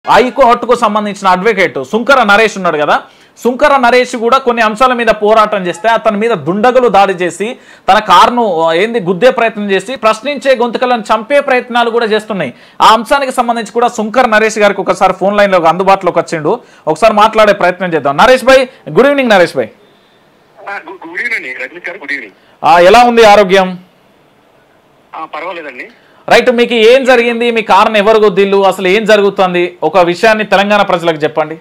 హైకోర్టుకు సంబంధించిన అడ్వకేట్ సుంకర నరేష్ ఉన్నాడు కదా సుంకర నరేష్ కూడా కొన్ని అంశాల మీద పోరాటం చేస్తే అతని మీద దుండగులు దాడి చేసి తన కారును ఆ, ఏంది గుద్దే ప్రయత్నం చేసి ప్రశ్నించే గొంతుకలను చంపే ప్రయత్నాలు కూడా చేస్తున్నాయి ఆ అంశానికి సంబంధించి కూడా సుంకర నరేష్ గారికి ఒకసారి ఫోన్ లైన్లో అందుబాటులోకి వచ్చిండు ఒకసారి మాట్లాడే ప్రయత్నం చేద్దాం Naresh bhai good evening Naresh bhai good good evening అండి రజనీష్ గారు గుడ్ ఈవినింగ్ ఆ, ఎలా ఉంది ఆరోగ్యం ఆ, పర్వాలేదండి రైట్ మీకు ఏం జరిగింది మీ కారును ఎవరు గుద్దిల్లు అసలు ఏం జరుగుతుంది ఒక విషయాన్ని తెలంగాణ ప్రజలకు చెప్పండి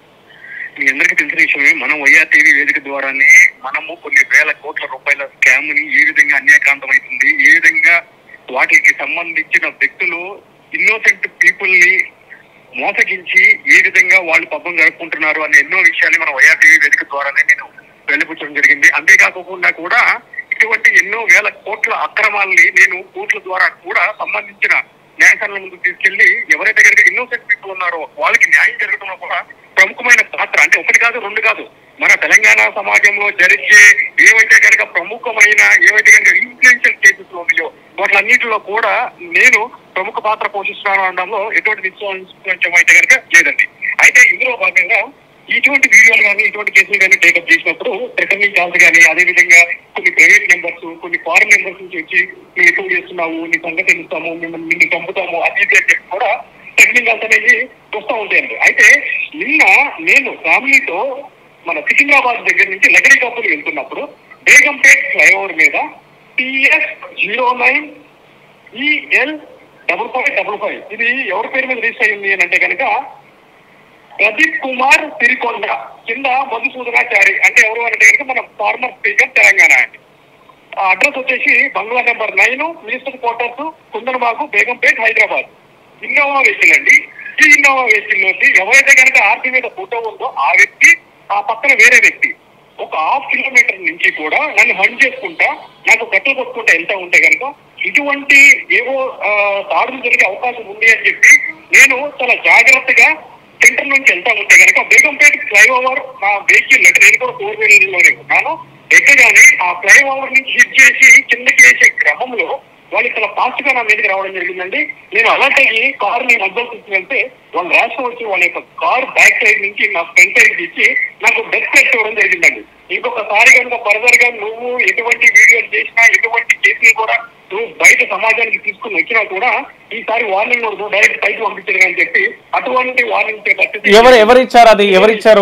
మీ అందరికీ తెలిసిన విషయమే మనం వైఆర్ టీవీ వేదిక ద్వారానే మనము కొన్ని వేల కోట్ల రూపాయల స్కామ్ ని ఏ విధంగా అన్యాక్రాంతమవుతుంది ఏ విధంగా వాటికి సంబంధించిన వ్యక్తులు ఇన్నోసెంట్ పీపుల్ ని మోసగించి ఏ విధంగా వాళ్ళు పబ్బం జరుపుకుంటున్నారు అనే ఎన్నో విషయాన్ని మన వైఆర్ టీవీ వేదిక ద్వారానే నేను వెళ్ళిపుచ్చడం జరిగింది అంతేకాకుండా కూడా ఇటువంటి ఎన్నో వేల కోట్ల అక్రమాలని నేను కోర్టుల ద్వారా కూడా సంబంధించిన న్యాయస్థానాల ముందుకు తీసుకెళ్లి ఎవరైతే కనుక ఇన్నోసెంట్ పీపుల్ ఉన్నారో వాళ్ళకి న్యాయం జరగడంలో కూడా ప్రముఖమైన పాత్ర అంటే ఒకటి కాదు రెండు కాదు మన తెలంగాణ సమాజంలో జరిగే ఏవైతే కనుక ప్రముఖమైన ఏవైతే కనుక ఇన్ఫ్లుయెన్షియల్ కేసెస్ ఉన్నాయో వాటిలన్నింటిలో కూడా నేను ప్రముఖ పాత్ర పోషిస్తున్నాను అనడంలో ఎటువంటి నిశ్చయం అయితే కనుక లేదండి అయితే ఇందులో భాగంగా ఇటువంటి వీడియోలు కానీ ఇటువంటి కేసులు కానీ టేకప్ చేసినప్పుడు రిటర్నింగ్ కాల్స్ కానీ అదే విధంగా కొన్ని ప్రైవేట్ నెంబర్స్ కొన్ని ఫారెన్ నెంబర్స్ నుంచి వచ్చి నువ్వు ఎక్కువ చేస్తున్నావు నీ సంగతి తెలుస్తాము మిమ్మల్ని నిన్ను చంపుతాము అది ఇది అని చెప్పి కూడా టెక్నిక్ కాల్స్ అనేది వస్తూ ఉంటాయండి అయితే నిన్న నేను ఫ్యామిలీతో మన సికింద్రాబాద్ దగ్గర నుంచి లగడి కప్పులు వెళ్తున్నప్పుడు బేగంపేట్ ఫ్లైఓవర్ మీద TS zero nine EL double five double five ఇది ఎవరి పేరు మీద రిజిస్టర్ అయింది అని అంటే కనుక ప్రదీప్ కుమార్ సిరికొండ కింద మధుసూదనాచారి అంటే ఎవరు అంటే కనుక మన ఫార్మర్ స్పీకర్ తెలంగాణ అండి ఆ అడ్రస్ వచ్చేసి bungalow number nine minister quarters Kundanbagh Begumpet Hyderabad Innova vehicle అండి ఈ ఇన్నోవా వెహికల్ లోకి ఎవరైతే కనుక ఆర్టీ మీద ఫోటో ఉందో ఆ వ్యక్తి ఆ పక్కన వేరే వ్యక్తి ఒక హాఫ్ కిలోమీటర్ నుంచి కూడా నన్ను హండ్ చేసుకుంటా నాకు కట్టలు కొట్టుకుంటా వెళ్తా ఉంటే కనుక ఇటువంటి ఏవో ఆ, దాడులు జరిగే అవకాశం ఉంది అని చెప్పి నేను చాలా జాగ్రత్తగా సెంటర్ నుంచి వెళ్తా ఉంటే కనుక బేగంపేట ఫ్లైఓవర్ నా వెహికల్ అంటే నేను కూడా ఫోర్ వీలర్లోనే ఉన్నాను ఎక్కగానే ఆ ఫ్లైఓవర్ నుంచి హిట్ చేసి కిందకి వేసే క్రమంలో వాళ్ళు చాలా ఫాస్ట్ గా నా మీదకి రావడం జరిగిందండి నేను అలర్ట్ అయ్యి కార్ ని మధ్యలో తీసుకెళ్తే వాళ్ళు ర్యాష్ వచ్చి వాళ్ళ యొక్క కార్ బ్యాక్ సైడ్ నుంచి నా ఫ్రంట్ సైడ్ ఇచ్చి నాకు డెత్ టెస్ట్ ఇవ్వడం జరిగిందండి ఇంకొకసారి కనుక ఫర్దర్ గా నువ్వు ఎటువంటి వీడియోలు చేసినా ఎటువంటి కేసులు కూడా నువ్వు బయట సమాజానికి తీసుకుని వచ్చినా కూడా ఈసారి వార్నింగ్ నువ్వు డైరెక్ట్ పైకి పంపించడం అని చెప్పి అటువంటి వార్నింగ్ ఎవరు ఎవరు ఇచ్చారు అది ఎవరు ఇచ్చారు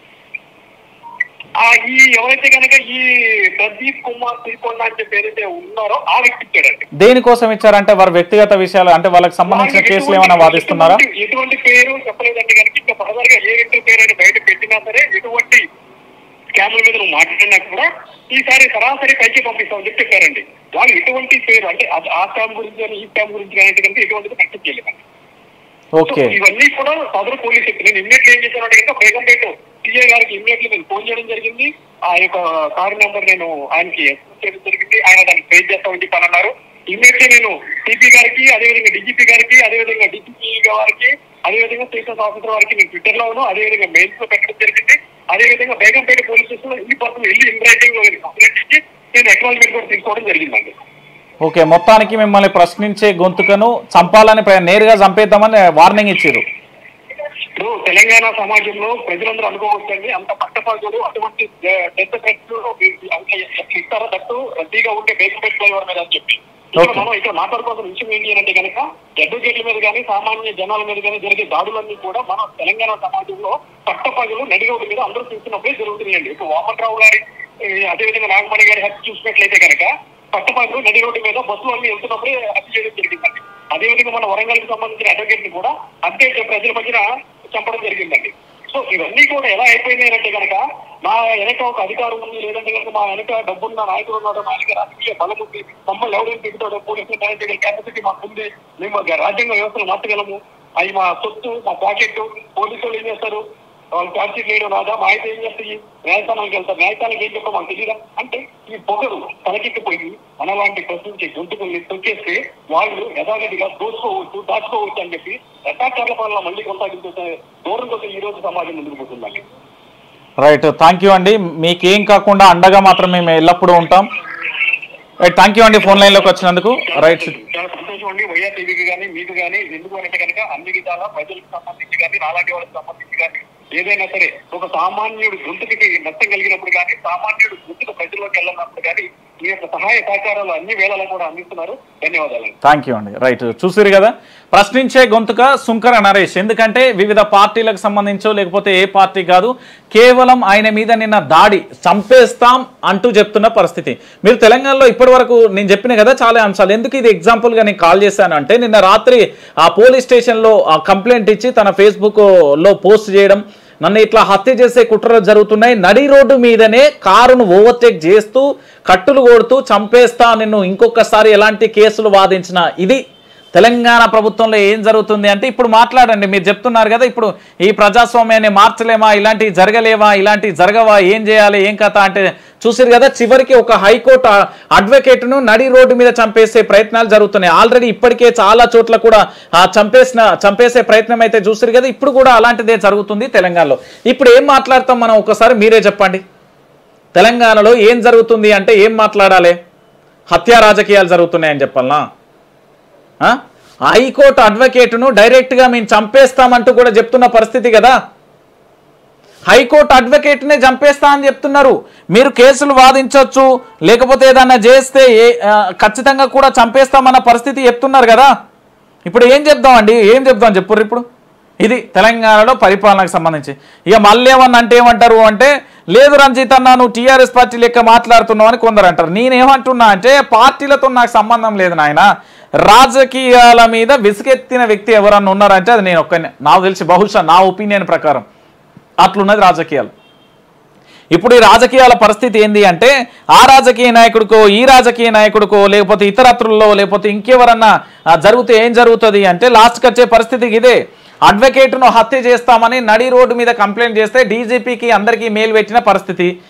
ఆ ఈ ఎవరైతే కనుక ఈ ప్రదీప్ కుమార్ సిరికొండ అని చెప్పి ఏదైతే ఉన్నారో ఆ వ్యక్తి ఇచ్చాడండి దేనికోసం ఇచ్చారంటే వారి వ్యక్తిగత విషయాలు అంటే వాళ్ళకి సంబంధించిన వాళ్ళకి కేసులు ఎటువంటి- ఏమైనా వాదిస్తున్నారా ఎటువంటి- ఎటువంటి పేరు చెప్పలేదండి కనుక ఇంకా ఫర్దర్ గా ఏ వ్యక్తి పేరు అయినా బయట పెట్టినా సరే ఎటువంటి స్కామ్ల మీద నువ్వు మాట్లాడినా కూడా ఈసారి సరాసరి పైకి పంపిస్తామని చెప్పి చెప్పారండి వాళ్ళు ఎటువంటి పేరు అంటే అది ఆ స్కామ్ గురించి కానీ ఈ స్కామ్ గురించి కానీ కనుక ఎటువంటిది కరెక్ట్ చేయలేదండి ఓకే సో ఇవన్నీ కూడా సదరు పోలీస్ వ్యక్తి నేను ఇమ్మీడియట్ ఏం చేశాను అంటే కనుక బేగంపేట సిఐ గారికి ఇమ్మీడియట్లీ నేను ఫోన్ చేయడం జరిగింది ఆ యొక్క కార్ నెంబర్ నేను ఆయనకి ఎక్స్ప్లెయిన్ చేయడం జరిగింది ఆయన దాన్ని ట్రేస్ చేస్తామని చెప్పి అని అన్నారు ఇమ్మీడియట్లీ నేను సిపి గారికి అదేవిధంగా డీజీపీ గారికి అదేవిధంగా డిజిపీ గారికి అదేవిధంగా స్టేషన్ ఆఫీసర్ వారికి నేను ట్విట్టర్ లోను అదేవిధంగా మెయిల్స్ లో పెట్టడం జరిగింది అదేవిధంగా బేగంపేట పోలీస్ స్టేషన్ లో ఇన్ని పర్సన్ వెళ్ళి ఇన్ రైటింగ్ కంప్లైంట్ ఇచ్చి నేను అక్నాలజ్మెంట్ కూడా తీసుకోవడం జరిగిందండి ఓకే మొత్తానికి మిమ్మల్ని ప్రశ్నించే గొంతుకను చంపాలని ప్ర- నేరుగా చంపేద్దామని వార్నింగ్ ఇచ్చారు ఇప్పుడు తెలంగాణ సమాజంలో ప్రజలందరూ అనుకోవచ్చండి అంత పట్టపగలు అటువంటి డెత్ థ్రెట్స్ అంత ఇస్తారో తట్టు రద్దీగా ఉండే బేస్ పెట్టుకోవాలి మీద అని చెప్పి ఇక్కడ Okay. మనం ఇక్కడ మాట్లాడుకోవాల్సిన విషయం ఏంటి అంటే కనుక అడ్వకేట్ల మీద కానీ సామాన్య జనాల మీద కానీ జరిగే దాడులన్నీ కూడా మన తెలంగాణ సమాజంలో పట్టపగలు నడిగోడు మీద అందరూ చూస్తున్నప్పుడే జరుగుతున్నాయండి ఇప్పుడు వామన్ రావు గారి ఏ, అదేవిధంగా నాగమణి గారి హత్య చూసినట్లయితే కనుక పట్టపగలు నడి రోడ్డు మీద బస్సులు అన్ని వెళ్తున్నప్పుడే హత్య చేయడం జరిగిందండి అదేవిధంగా మన వరంగల్ కి సంబంధించిన అడ్వకేట్ ని కూడా అంతే ప్రజల మధ్యన చంపడం జరిగిందండి సో ఇవన్నీ కూడా ఎలా అయిపోయినాయి అంటే కనుక మా వెనక ఒక అధికారం ఉంది లేదంటే కనుక మా వెనక డబ్బున్న నాయకుడు ఉన్నాడు మా వెనక రాజకీయ బలం ఉంది మమ్మల్ని ఎవరైనా తిరుగుతాడో పోలీసులు న్యాయం చేయగల కెపాసిటీ మాకు ఉంది మేము రాజ్యాంగ వ్యవస్థను మార్చగలము అవి మా సొత్తు మా పాకెట్ పోలీసులు ఏం చేస్తారు వాళ్ళు ఛార్జ్షీట్ వేయడం రాదా మా అయితే ఏం చేస్తాయి న్యాయస్థానానికి వెళ్తారు న్యాయస్థానానికి ఏం చెప్పడం మాకు తెలియదా అంటే ఈ పొగరు తలకెక్కిపోయి మనలాంటి ప్రశ్నించే గొంతుకుల్ని తొక్కేస్తే వాళ్ళు యథాగతిగా దోచుకోవచ్చు దాచుకోవచ్చు అని చెప్పి రకాచార్ల పాలన మళ్ళీ కొనసాగించే దూరం కోసం ఈ రోజు సమాజం ముందుకు పోతుందండి రైట్ థ్యాంక్ యూ అండి మీకేం కాకుండా అండగా మాత్రం మేము ఎల్లప్పుడూ ఉంటాం రైట్ థ్యాంక్ యూ అండి ఫోన్ లైన్లోకి వచ్చినందుకు రైట్ చాలా సంతోషం చూడండి వైఆర్ టీవీకి కానీ మీకు కానీ ఎందుకు అంటే కనుక అన్ని విధాల ప్రజలకు సంబంధించి కానీ నాలాంటి వాళ్ళకి సంబంధించి కానీ ఏదైనా సరే ఒక సామాన్యుడు గొంతుకి నష్టం కలిగినప్పుడు కానీ సామాన్యుడు గొంతుకు ప్రజల్లోకి వెళ్ళినప్పుడు కానీ మీ యొక్క సహాయ సహకారాలు అన్ని వేళలా కూడా అందిస్తున్నారు ధన్యవాదాలు థ్యాంక్ యూ అండి రైట్ చూసిరు కదా ప్రశ్నించే గొంతుక సుంకర నరేష్ ఎందుకంటే వివిధ పార్టీలకు సంబంధించో లేకపోతే ఏ పార్టీ కాదు కేవలం ఆయన మీద నిన్న దాడి చంపేస్తాం అంటూ చెప్తున్న పరిస్థితి మీరు తెలంగాణలో ఇప్పటి వరకు నేను చెప్పిన కదా చాలా అంశాలు ఎందుకు ఇది ఎగ్జాంపుల్గా నేను కాల్ చేశాను అంటే నిన్న రాత్రి ఆ పోలీస్ స్టేషన్లో ఆ కంప్లైంట్ ఇచ్చి తన ఫేస్బుక్ లో పోస్ట్ చేయడం నన్ను ఇట్లా హత్య చేసే కుట్రలు జరుగుతున్నాయి నడి రోడ్డు మీదనే కారును ఓవర్టేక్ చేస్తూ కట్టులు కొడుతూ చంపేస్తా నిన్ను ఇంకొకసారి ఎలాంటి కేసులు వాదించిన ఇది తెలంగాణ ప్రభుత్వంలో ఏం జరుగుతుంది అంటే ఇప్పుడు మాట్లాడండి మీరు చెప్తున్నారు కదా ఇప్పుడు ఈ ప్రజాస్వామ్యాన్ని మార్చలేమా ఇలాంటివి జరగలేవా ఇలాంటివి జరగవా ఏం చేయాలి ఏం కథ అంటే చూసారు కదా చివరికి ఒక హైకోర్టు అడ్వకేట్ను నడి రోడ్డు మీద చంపేసే ప్రయత్నాలు జరుగుతున్నాయి ఆల్రెడీ ఇప్పటికే చాలా చోట్ల కూడా ఆ చంపేసిన చంపేసే ప్రయత్నం అయితే చూసారు కదా ఇప్పుడు కూడా అలాంటిదే జరుగుతుంది తెలంగాణలో ఇప్పుడు ఏం మాట్లాడతాం మనం ఒకసారి మీరే చెప్పండి తెలంగాణలో ఏం జరుగుతుంది అంటే ఏం మాట్లాడాలి హత్యా రాజకీయాలు జరుగుతున్నాయని చెప్పాలనా ఆ? హైకోర్టు అడ్వకేటును డైరెక్ట్గా మేము చంపేస్తామంటూ కూడా చెప్తున్న పరిస్థితి కదా హైకోర్టు అడ్వకేట్నే చంపేస్తా అని చెప్తున్నారు మీరు కేసులు వాదించవచ్చు లేకపోతే ఏదన్నా చేస్తే ఏ ఆ, ఖచ్చితంగా కూడా చంపేస్తామన్న పరిస్థితి చెప్తున్నారు కదా ఇప్పుడు ఏం చెప్దామండి ఏం చెప్దాం చెప్పుర్రు ఇప్పుడు ఇది తెలంగాణలో పరిపాలనకు సంబంధించి ఇక మళ్ళీ ఏమన్నా అంటే ఏమంటారు అంటే లేదు రంజిత్ అన్న నువ్వు టీఆర్ఎస్ పార్టీ లెక్క మాట్లాడుతున్నావు అని కొందరు అంటారు నేనేమంటున్నా అంటే పార్టీలతో నాకు సంబంధం లేదు నాయన రాజకీయాల మీద విసుగెత్తిన వ్యక్తి ఎవరన్నా ఉన్నారంటే అది నేను ఒక్కనే నాకు తెలిసి బహుశా నా ఒపీనియన్ ప్రకారం అట్లున్నది రాజకీయాలు ఇప్పుడు ఈ రాజకీయాల పరిస్థితి ఏంది అంటే ఆ రాజకీయ నాయకుడికో ఈ రాజకీయ నాయకుడికో లేకపోతే ఇతరత్రుల్లో లేకపోతే ఇంకెవరన్నా ఆ, జరిగితే ఏం జరుగుతుంది అంటే లాస్ట్కి వచ్చే పరిస్థితి ఇదే అడ్వకేట్ను హత్య చేస్తామని నడి రోడ్డు మీద కంప్లైంట్ చేస్తే డీజీపీకి అందరికీ మెయిల్ పెట్టిన పరిస్థితి